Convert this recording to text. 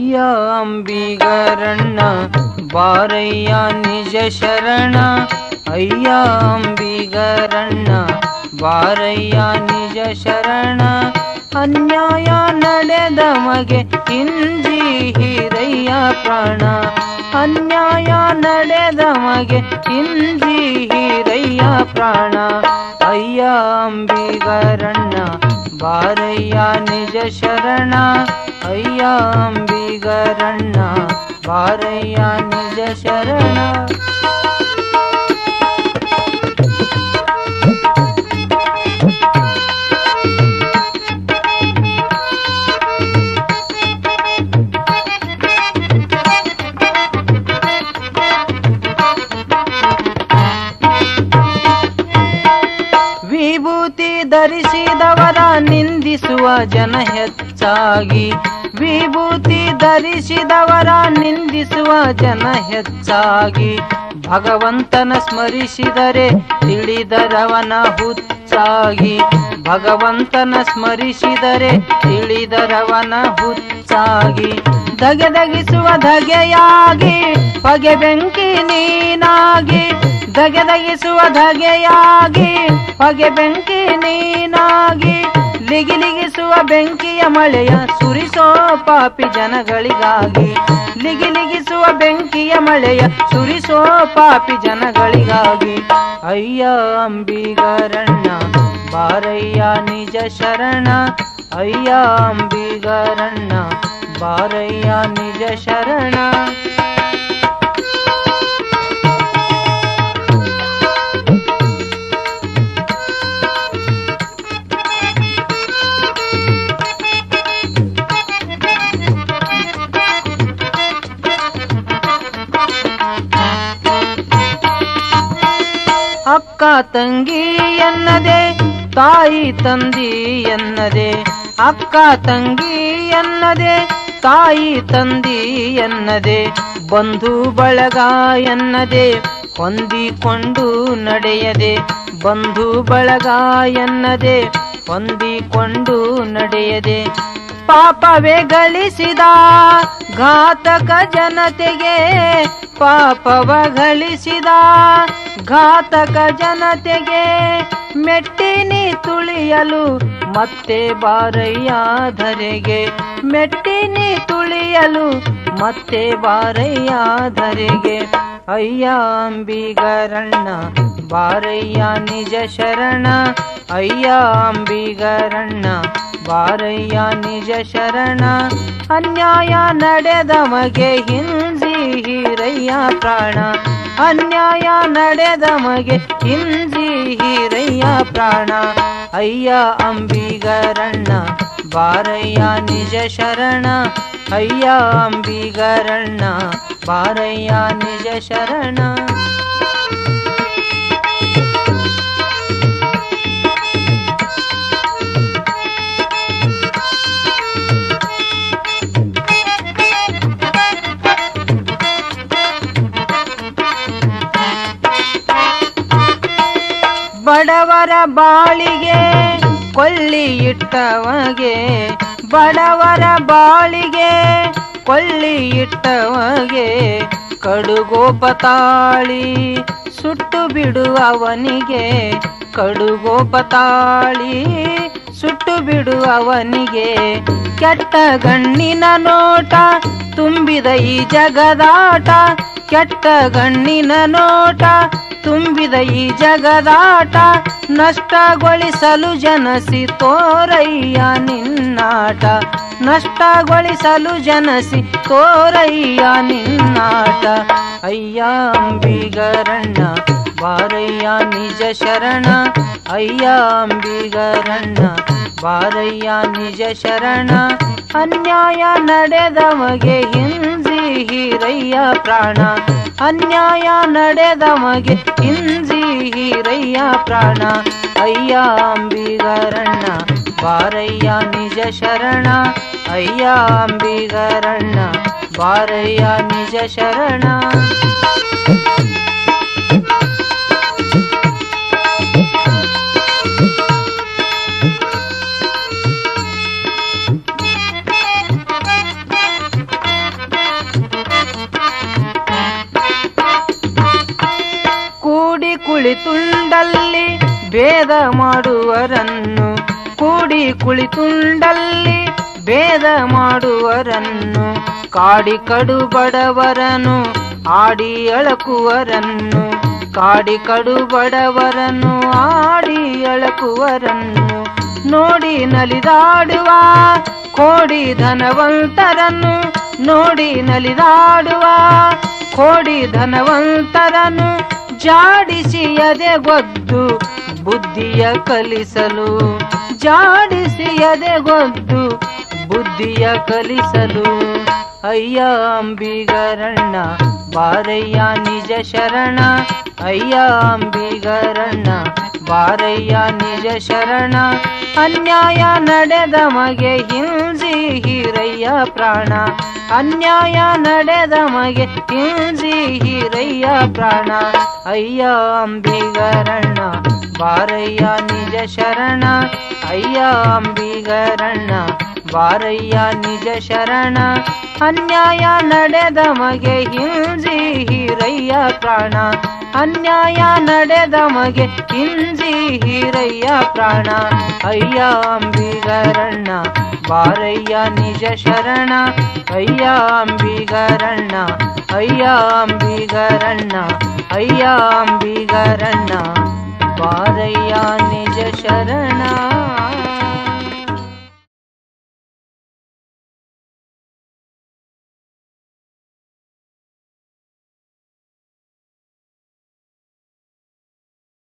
ಅಯ್ಯ ಅಂಬಿಗರಣ್ಣ ಬಾರಯ್ಯ ನಿಜ ಶರಣ ಅಯ್ಯ ಅಂಬಿಗರಣ್ಣ ಬಾರಯ್ಯ ನಿಜ ಶರಣ ಅನ್ಯಾಯ ನಡೆದ ಮಗೆ ಹಿಂಜಿ ಹಿರಯ್ಯ ಪ್ರಾಣ ಅನ್ಯಾಯ ನಡೆದ ಮಗೆ ಹಿಂಜಿ ಹಿರಯ್ಯ ಪ್ರಾಣ ಅಯ್ಯ ಅಂಬಿಗರಣ್ಣ ಬಾರಯ್ಯ ನಿಜ ಶರಣ ಅಯ್ಯ ಅಂಬಿಗರಣ್ಣ ಬಾರಯ್ಯ ನಿಜ ಶರಣ ವಿಭೂತಿ ಧರಿಸಿದವರ ನಿಂದಿಸುವ ಜನ ಹೆಚ್ಚಾಗಿ ವಿಭೂತಿ ಧರಿಸಿದವರ ನಿಂದಿಸುವ ಜನ ಹೆಚ್ಚಾಗಿ ಭಗವಂತನ ಸ್ಮರಿಸಿದರೆ ತಿಳಿದರವನ ಹುಚ್ಚಾಗಿ ಭಗವಂತನ ಸ್ಮರಿಸಿದರೆ ತಿಳಿದರವನ ಹುಚ್ಚಾಗಿ ಧಗೆದಗಿಸುವ ಧಗೆಯಾಗಿ ಪಗೆ ಬೆಂಕಿ ನೀನಾಗಿ ಧಗೆದಗಿಸುವ ಧಗೆಯಾಗಿ ಹೊಗೆ ಬೆಂಕಿ ನೀನಾಗಿ ಲಿಗಿಲಿಗಿಸುವ ಬೆಂಕಿಯ ಮಳೆಯ ಸುರಿಸೋ ಪಾಪಿ ಜನಗಳಿಗಾಗಿ ಲಿಗಿಲಿಗಿಸುವ ಬೆಂಕಿಯ ಮಳೆಯ ಸುರಿಸೋ ಪಾಪಿ ಜನಗಳಿಗಾಗಿ ಅಯ್ಯ ಅಂಬಿಗರಣ್ಣ ಬಾರಯ್ಯ ನಿಜ ಶರಣ ಅಯ್ಯ ಅಂಬಿಗರಣ್ಣ ಬಾರಯ್ಯ ನಿಜ ಶರಣ ಅಕ್ಕ ತಂಗಿ ಎನ್ನದೆ ತಾಯಿ ತಂದಿ ಎನ್ನದೆ ಅಕ್ಕ ತಂಗಿ ಎನ್ನದೆ ತಾಯಿ ತಂದಿ ಎನ್ನದೆ ಬಂಧು ಬಳಗ ಎನ್ನದೆ ಹೊಂದಿಕೊಂಡು ನಡೆಯದೆ ಬಂಧು ಬಳಗ ಎನ್ನದೆ ಹೊಂದಿಕೊಂಡು ನಡೆಯದೆ ಪಾಪವೇ ಗಳಿಸಿದ ಘಾತಕ ಜನತೆಗೆ ಪಾಪವ ಗಳಿಸಿದ ಘಾತಕ ಜನತೆಗೆ ಮೆಟ್ಟಿನಿ ತುಳಿಯಲು ಮತ್ತೆ ಬಾರಯ್ಯ ಧರೆಗೆ ಮೆಟ್ಟಿನಿ ತುಳಿಯಲು ಮತ್ತೆ ಬಾರಯ್ಯ ಧರೆಗೆ ಅಯ್ಯ ಅಂಬಿಗರಣ್ಣ ಬಾರಯ್ಯ ನಿಜ ಶರಣ ಅಯ್ಯ ಅಂಬಿಗರಣ್ಣ ಬಾರಯ್ಯ ನಿಜ ಶರಣ ಅನ್ಯಾಯ ನಡೆದಮಗೆ ಹಿಂಸಿ ಹಿರಯ್ಯ ಪ್ರಾಣ ಅನ್ಯಾಯ ನಡೆದಮಗೆ ಹಿಂಸಿ ಹಿರಯ್ಯ ಪ್ರಾಣ ಅಯ್ಯ ಅಂಬಿಗರಣ್ಣ ಬಾರಯ್ಯ ನಿಜ ಶರಣ ಅಯ್ಯ ಅಂಬಿಗರಣ್ಣ ಬಾರಯ್ಯ ನಿಜ ಶರಣ ಬಡವರ ಬಾಳಿಗೆ ಕೊಳ್ಳಿ ಇಟ್ಟವಗೆ ಬಡವರ ಬಾಳಿಗೆ ಕೊಳ್ಳಿ ಇಟ್ಟವಗೆ ಕಡುಗೋಪ ತಾಳಿ ಸುಟ್ಟು ಬಿಡುವವನಿಗೆ ಕಡುಗೋಪ ತಾಳಿ ಸುಟ್ಟು ಬಿಡುವವನಿಗೆ ಕೆಟ್ಟ ಗಣ್ಣಿನ ನೋಟ ತುಂಬಿದ ಈ ಜಗದಾಟ ಕೆಟ್ಟ ಗಣ್ಣಿನ ನೋಟ ತುಂಬಿದ ಈ ಜಗದಾಟ ನಷ್ಟಗೊಳಿಸಲು ಜನಸಿ ತೋರಯ್ಯ ನಿನ್ನಾಟ ನಷ್ಟಗೊಳಿಸಲು ಜನಸಿ ತೋರಯ್ಯ ನಿನ್ನಾಟ ಅಯ್ಯ ಅಂಬಿಗರಣ್ಣ ಬಾರಯ್ಯ ನಿಜ ಶರಣ ಅಯ್ಯ ಅಂಬಿಗರಣ್ಣ ಬಾರಯ್ಯ ನಿಜ ಶರಣ ಅನ್ಯಾಯ ನಡೆದಮಗೆ ಹಿಂಸಿ ಹಿರಯ್ಯ ಪ್ರಾಣ ಅನ್ಯಾಯ ನಡೆದಮಗೆ ಹಿಂಸಿ ಹಿರಯ್ಯ ಪ್ರಾಣ ಅಯ್ಯ ಅಂಬಿಗರಣ್ಣ ಬಾರಯ್ಯ ನಿಜ ಶರಣ ಅಯ್ಯ ಅಂಬಿಗರಣ್ಣ ಬಾರಯ್ಯ ನಿಜ ಶರಣ ಕುಳಿತುಂಡಲ್ಲಿ ಭೇದ ಮಾಡುವರನ್ನು ಕೂಡಿ ಕುಳಿತುಂಡಲ್ಲಿ ಭೇದ ಮಾಡುವರನ್ನು ಕಾಡಿ ಕಡು ಬಡವರನು ಆಡಿ ಅಳಕುವರನ್ನು ಕಾಡಿ ಕಡು ಬಡವರನ್ನು ಆಡಿ ಅಳಕುವರನ್ನು ನೋಡಿ ನಲಿದಾಡುವ ಕೋಡಿ ಧನವಂತರನ್ನು ನೋಡಿ ನಲಿದಾಡುವ ಕೋಡಿ ಧನವಂತರನ್ನು ಜಾಡಿಸಿ ಎದೆಗೊದ್ದು ಬುದ್ಧಿಯ ಕಲಿಸಲು ಜಾಡಿಸಿ ಎದೆಗೊದ್ದು ಬುದ್ಧಿಯ ಕಲಿಸಲು ಅಯ್ಯ ಅಂಬಿಗರಣ್ಣ ಬಾರಯ್ಯ ನಿಜ ಶರಣ ಅಯ್ಯ ಅಂಬಿಗರಣ್ಣ ಬಾರಯ್ಯ ನಿಜ ಶರಣ ಅನ್ಯಾಯ ನಡೆದ ಮಗೆ ಹಿಂಸಿ ಹಿರಯ್ಯ ಪ್ರಾಣ ಅನ್ಯಾಯ ನಡೆದ ಮಗೆ ಹಿಂಸಿ ಹಿರಯ್ಯ ಪ್ರಾಣ ಅಯ್ಯ ಅಂಬಿಗರಣ್ಣ ಬಾರಯ್ಯ ನಿಜ ಶರಣ ಅಯ್ಯ ಅಂಬಿಗರಣ್ಣ ಬಾರಯ್ಯ ನಿಜ ಶರಣ ಅನ್ಯಾಯ ನಡೆದ ಮಗೆ ಹಿಂಸಿ ಹಿರಯ್ಯ ಪ್ರಾಣ ಅನ್ಯಾಯ ನಡೆದ ಮಗೆ ಹಿಂಸಿ ಹಿರಯ್ಯ ಪ್ರಾಣ ಅಯ್ಯ ಅಂಬಿಗರಣ್ಣ ಬಾರಯ್ಯ ನಿಜ ಶರಣ ಅಯ್ಯ ಅಂಬಿಗರಣ್ಣ ಅಯ್ಯ ಅಂಬಿಗರಣ್ಣ ಅಯ್ಯ ಅಂಬಿಗರಣ್ಣ ಬಾರಯ್ಯ ನಿಜ ಶರಣ